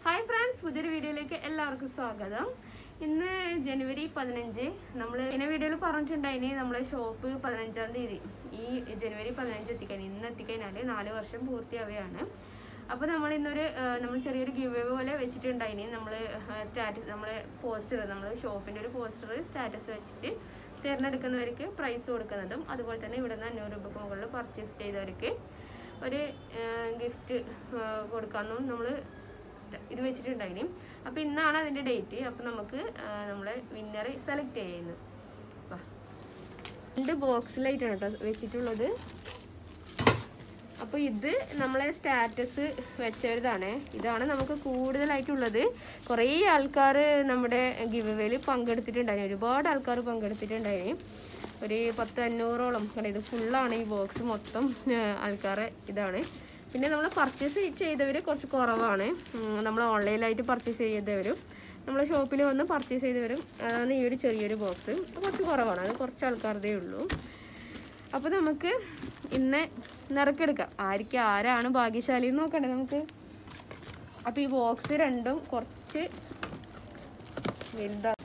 Hi friends പുതിയൊരു വീഡിയോയിലേക്ക് എല്ലാവർക്കും സ്വാഗതം ഇന്ന് ജനുവരി പതിനഞ്ച് നമ്മൾ ഇന്ന വീഡിയോയിൽ പറഞ്ഞിട്ടുണ്ടായിന് നമ്മളെ ഷോപ്പ് പതിനഞ്ചാം തീയതി ഈ ജനുവരി പതിനഞ്ച് എത്തിക്കാൻ ഇന്ന് എത്തിക്കഴിഞ്ഞാൽ നാല് വർഷം പൂർത്തിയാവുകയാണ് അപ്പോൾ നമ്മൾ ഇന്നൊരു ആ, നമ്മൾ ചെറിയൊരു ഗിവ് പോലെ വെച്ചിട്ടുണ്ടായിന് നമ്മൾ സ്റ്റാറ്റസ് നമ്മളെ പോസ്റ്റർ നമ്മൾ ഷോപ്പിൻ്റെ ഒരു പോസ്റ്റർ സ്റ്റാറ്റസ് വെച്ചിട്ട് തിരഞ്ഞെടുക്കുന്നവർക്ക് പ്രൈസ് കൊടുക്കുന്നതും അതുപോലെ തന്നെ ഇവിടെ നിന്ന് അഞ്ഞൂറ് രൂപക്ക് മുകളിൽ പർച്ചേസ് ചെയ്തവർക്ക് ഒരു ഗിഫ്റ്റ് കൊടുക്കാമെന്നും നമ്മൾ ഇത് വെച്ചിട്ടുണ്ടായിന് അപ്പോൾ ഇന്നാണ് അതിൻ്റെ ഡേറ്റ് അപ്പോൾ നമുക്ക് ആ, നമ്മളെ വിന്നറെ സെലക്ട് ചെയ്യുന്നത് വാ. രണ്ട് ബോക്സിലായിട്ടാണ് കേട്ടോ വെച്ചിട്ടുള്ളത് അപ്പോൾ ഇത് നമ്മളെ സ്റ്റാറ്റസ് വെച്ചവരുതാണ് ഇതാണ് നമുക്ക് കൂടുതലായിട്ടുള്ളത് കുറേ ആൾക്കാർ നമ്മുടെ ഗിവ് പങ്കെടുത്തിട്ടുണ്ടായിരുന്നു ഒരുപാട് ആൾക്കാർ പങ്കെടുത്തിട്ടുണ്ടായിരുന്നു ഒരു പത്ത് അഞ്ഞൂറോളം കണ്ടോ ഇത് ഫുള്ളാണ് ഈ ബോക്സ് മൊത്തം ആൾക്കാരെ ഇതാണ് പിന്നെ നമ്മൾ പർച്ചേസ് ചെയ്തവർ കുറച്ച് കുറവാണ് നമ്മൾ ഓൺലൈനായിട്ട് പർച്ചേസ് ചെയ്തവരും നമ്മളെ ഷോപ്പിൽ വന്ന് പർച്ചേസ് ചെയ്തവരും അതാണ് ഈ ഒരു ചെറിയൊരു ബോക്സ് കുറച്ച് കുറവാണ് അത് കുറച്ച് ആൾക്കാരുതേ ഉള്ളൂ അപ്പോൾ നമുക്ക് ഇന്ന് നിറക്കെടുക്കാം ആർക്ക് ആരാണ് ഭാഗ്യശാലി എന്ന് നോക്കണ്ടേ നമുക്ക് അപ്പോൾ ഈ ബോക്സ് രണ്ടും കുറച്ച് വലുതാണ്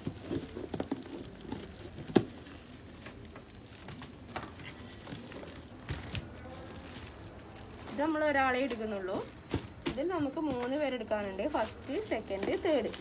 ഇത് നമ്മൾ ഒരാളെ എടുക്കുന്നുള്ളൂ ഇതിൽ നമുക്ക് മൂന്ന് പേര് എടുക്കാനുണ്ട് ഫസ്റ്റ് സെക്കൻഡ് തേർഡ്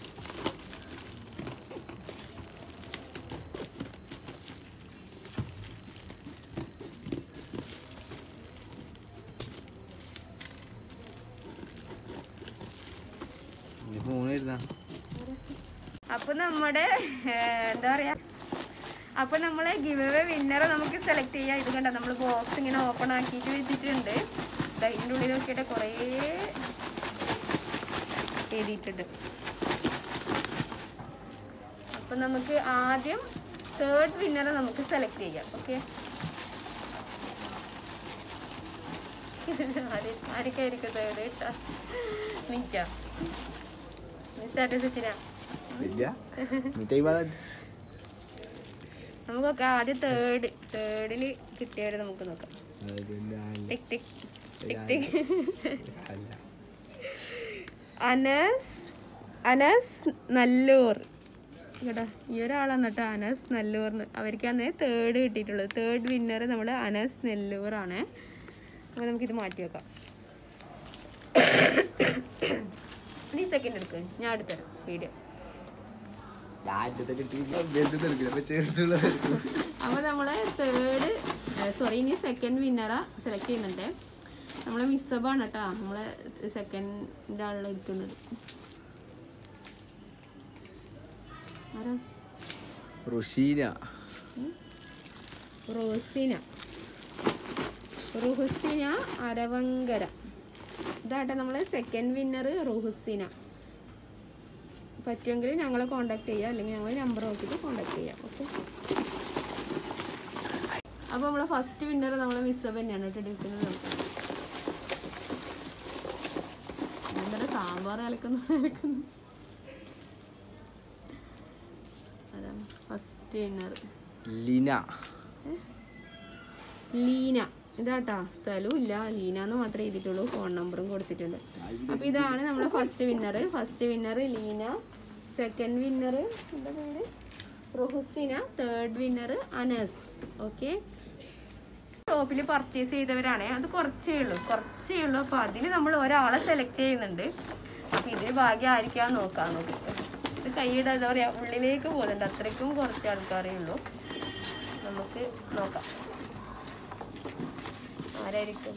ഫോൺ ഇരുന്നാ അപ്പൊ നമ്മുടെ ഏർ, എന്താ പറയാ അപ്പൊ നമ്മളെ ഗിവ് അവേ വിന്നറെ നമുക്ക് സെലക്ട് ചെയ്യാം ഇത് കണ്ട നമ്മൾ ബോക്സ് ഇങ്ങനെ ഓപ്പൺ ആക്കിയിട്ട് വെച്ചിട്ടുണ്ട് ദാ ഇതിന്റെ ഉള്ളിൽ നോക്കിയിട്ട് കുറേ എഴുതിയിട്ടുണ്ട് അപ്പൊ നമുക്ക് ആദ്യം തേർഡ് വിന്നറെ നമുക്ക് സെലക്ട് ചെയ്യാം ഓക്കെ ആരൊക്കെയായിരിക്കും തേർഡ് കേട്ടാ നിക്കാം സ്റ്റാറ്റസ് വെച്ചിനാ ഇല്ല മിഠായി പാടാ നമുക്കൊക്കെ ആദ്യം തേർഡ് തേർഡില് കിട്ടിയവരെ നമുക്ക് നോക്കാം ടിക് ടിക് ടിക് ടിക് അനസ് അനസ് നല്ലൂർ കേട്ടോ ഈ ഒരാളാണ് കേട്ടോ അനസ് നല്ലൂർന്ന് അവർക്കാണ് തേർഡ് കിട്ടിയിട്ടുള്ളത് തേർഡ് വിന്നർ നമ്മുടെ അനസ് നെല്ലൂറാണ് അപ്പോൾ നമുക്കിത് മാറ്റി വെക്കാം നീ സെക്കൻഡ് എടുക്കുക ഞാൻ എടുത്തരാം വീഡിയോ അപ്പോൾ നമ്മളെ തേർഡ് സോറി ഇനി സെക്കൻഡ് വിന്നറാ സെലക്ട് ചെയ്യുന്നുണ്ട് നമ്മളെ മിസ്സബാണ് കേട്ടോ നമ്മളെ സെക്കൻഡ് ആളിൽ ഇരിക്കുന്നത് ആരാ റുഷീന റോസിന റുഹുസിന അരവങ്കര ഇതാട്ടെ നമ്മളെ സെക്കൻഡ് വിന്നർ റുഹുസിന പറ്റുമെങ്കിൽ ഞങ്ങളെ കോണ്ടാക്ട് ചെയ്യാം അല്ലെങ്കിൽ ഞങ്ങൾ നമ്പർ നോക്കിയിട്ട് കോണ്ടാക്ട് ചെയ്യാം ഓക്കെ അപ്പോൾ നമ്മളെ ഫസ്റ്റ് വിന്നർ നമ്മളെ മിസ്സബ് തന്നെയാണ് കേട്ടോ എടുക്കുന്നത് നമുക്ക് എന്താ സാമ്പാർ അലക്കുന്നു അലക്കുന്നു അതാണ് ഫസ്റ്റ് വിന്നർ ലിന ലീന ഇതാട്ടാ സ്ഥലവും ഇല്ല ലീന എന്ന് മാത്രമേ എഴുതിയിട്ടുള്ളൂ ഫോൺ നമ്പറും കൊടുത്തിട്ടുണ്ട് അപ്പൊ ഇതാണ് നമ്മളെ first winner first winner Leena second winner എന്താ പേര് Ruhusina third winner Anas okay ഷോപ്പിൽ പർച്ചേസ് ചെയ്തവരാണ് അത് കുറച്ചേ ഉള്ളൂ കുറച്ചേ ഉള്ളൂ അപ്പൊ അതിൽ നമ്മൾ ഒരാളെ സെലക്ട് ചെയ്യുന്നുണ്ട് അപ്പൊ ഇതിൽ ഭാഗ്യം ആയിരിക്കാം നോക്കാം നോക്കി ഇത് കൈയുടെ എന്താ പറയാ ഉള്ളിലേക്ക് പോകുന്നുണ്ട് അത്രയ്ക്കും കുറച്ച് ആൾക്കാരേ ഉള്ളൂ നമുക്ക് നോക്കാം ആരായിരിക്കും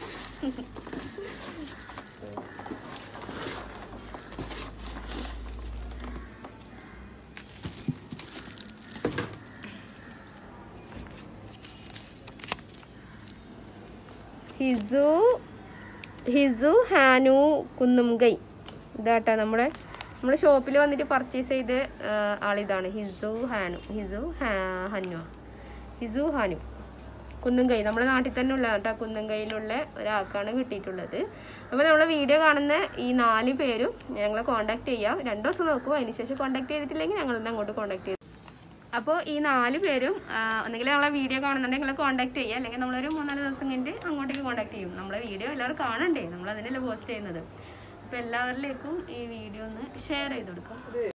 ഹിസു ഹിസു ഹാനു കുന്നുംകൈ ഇതാട്ടാ നമ്മുടെ നമ്മുടെ ഷോപ്പിൽ വന്നിട്ട് പർച്ചേസ് ചെയ്ത ആ, ആളിതാണ് ഹിസു ഹാനു ഹിസു ഹാ- ഹനു ഹിസു ഹാനു കുന്നുംകൈ നമ്മുടെ നാട്ടിൽ തന്നെ ഉള്ള കേട്ടോ കുന്നുംകൈയിലുള്ള ഒരാൾക്കാണ് കിട്ടിയിട്ടുള്ളത് അപ്പോൾ നമ്മളെ വീഡിയോ കാണുന്ന ഈ നാല് പേരും ഞങ്ങളെ കോൺടാക്ട് ചെയ്യാം രണ്ട് ദിവസം നോക്കും അതിനുശേഷം കോൺടാക്ട് ചെയ്തിട്ടില്ലെങ്കിൽ ഞങ്ങൾ തന്നെ അങ്ങോട്ട് കോൺടാക്ട് ചെയ്യും അപ്പോൾ ഈ നാല് പേരും ആ, ഒന്നുകിൽ നമ്മളെ വീഡിയോ കാണുന്നുണ്ടെങ്കിൽ നിങ്ങൾ കോൺടാക്ട് ചെയ്യുക അല്ലെങ്കിൽ നമ്മളൊരു മൂന്നാല് ദിവസം കഴിഞ്ഞിട്ട് അങ്ങോട്ടേക്ക് കോൺടാക്ട് ചെയ്യും നമ്മളെ വീഡിയോ എല്ലാവരും കാണണ്ടേ നമ്മൾ അതിനല്ലേ പോസ്റ്റ് ചെയ്യുന്നത് അപ്പം എല്ലാവരിലേക്കും ഈ വീഡിയോ ഒന്ന് ഷെയർ ചെയ്ത് കൊടുക്കാം